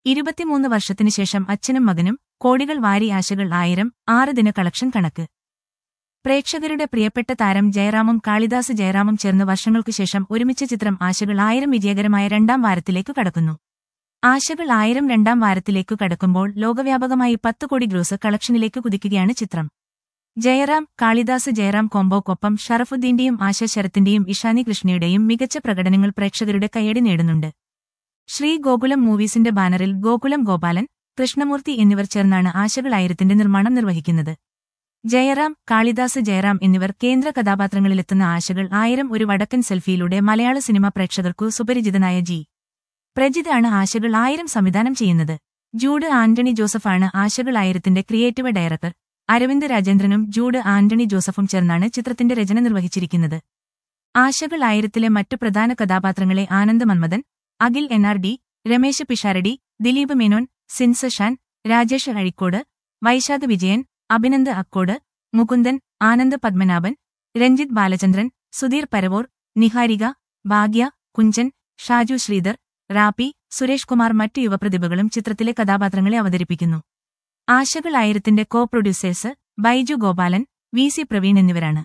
ഇരുപത്തിമൂന്ന് വർഷത്തിനു ശേഷം അച്ഛനും മകനും കോടികൾ വാരി ആശകൾ ആയിരം ആറ് ദിന കളക്ഷൻ കണക്ക് പ്രേക്ഷകരുടെ പ്രിയപ്പെട്ട താരം ജയറാമും കാളിദാസ് ജയറാമും ചേർന്ന് വർഷങ്ങൾക്കു ശേഷം ഒരുമിച്ച ചിത്രം ആശകൾ ആയിരം വിജയകരമായ രണ്ടാം വാരത്തിലേക്കു കടക്കുന്നു ആശകൾ ആയിരം രണ്ടാം വാരത്തിലേക്കു കടക്കുമ്പോൾ ലോകവ്യാപകമായി പത്ത് കോടി ഗ്രോസ് കളക്ഷനിലേക്ക് കുതിക്കുകയാണ് ചിത്രം ജയറാം കാളിദാസ് ജയറാം കോംബോക്കൊപ്പം ഷറഫുദ്ദീന്റെയും ആശ ശരത്തിന്റെയും ഇഷാനി കൃഷ്ണയുടെയും മികച്ച പ്രകടനങ്ങൾ പ്രേക്ഷകരുടെ കയ്യടി നേടുന്നുണ്ട് ശ്രീ ഗോകുലം മൂവീസിന്റെ ബാനറിൽ ഗോകുലം ഗോപാലൻ കൃഷ്ണമൂർത്തി എന്നിവർ ചേർന്നാണ് ആശകൾ ആയിരത്തിന്റെ നിർമ്മാണം നിർവഹിക്കുന്നത് ജയറാം കാളിദാസ് ജയറാം എന്നിവർ കേന്ദ്ര കഥാപാത്രങ്ങളിലെത്തുന്ന ആശകൾ ആയിരം ഒരു വടക്കൻ സെൽഫിയിലൂടെ മലയാള സിനിമ പ്രേക്ഷകർക്കു സുപരിചിതനായ ജി പ്രജിതാണ് ആശകൾ ആയിരം സംവിധാനം ചെയ്യുന്നത് ജൂഡ് ആന്റണി ജോസഫാണ് ആശകൾ ആയിരത്തിന്റെ ക്രിയേറ്റീവ് ഡയറക്ടർ അരവിന്ദ് രാജേന്ദ്രനും ജൂഡ് ആന്റണി ജോസഫും ചേർന്നാണ് ചിത്രത്തിന്റെ രചന നിർവഹിച്ചിരിക്കുന്നത് ആശകൾ ആയിരത്തിലെ മറ്റു പ്രധാന കഥാപാത്രങ്ങളെ Anand Manmadhan Akhil N R D Ramesh Pisharody Dileep Menon Sinsa Shan Rajesh Azhikode Vaishakh Vijayan Abhinand Akkode Mukundan Anand Padmanabhan Ranjith Balachandran Sudheer Paravoor Niharika Bhagya Kunchan Shaju Sridhar റാപ്പി Suresh Kumar മറ്റു യുവപ്രതിഭകളും ചിത്രത്തിലെ കഥാപാത്രങ്ങളെ അവതരിപ്പിക്കുന്നു ആശകൾ ആയിരത്തിന്റെ co producers Baiju Gopalan V C Praveen എന്നിവരാണ്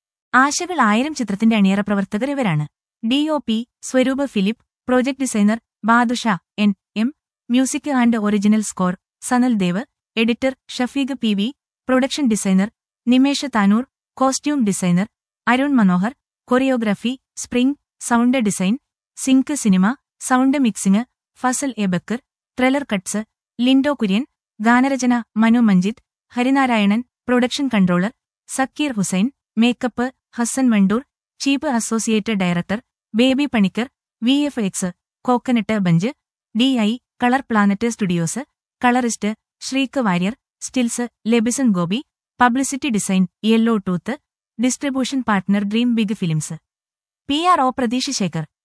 ആശകൾ ആയിരം ചിത്രത്തിന്റെ അണിയറ പ്രവർത്തകർ ഇവരാണ് D O P Swaroop Philip project designer Badusha N M music and original score Sanal Dev editor Shafeeq P V production designer Nimesh Thanur costume designer Arun Manohar choreography spring sound design sync cinema sound mixing Fasal A Bakker trailer cuts Lindo Kurian ഗാനരചന Manu Manjith Harinarayanan production controller Sakkeer Hussain makeup Hassan Mandoor chief associate director Baby Panicker V F X coconut bunch D I colour planet studios colourist Sreek Warrier stills Lebison Gopi publicity design yellow tooth distribution partner dream big films P R O Pratheesh Shekhar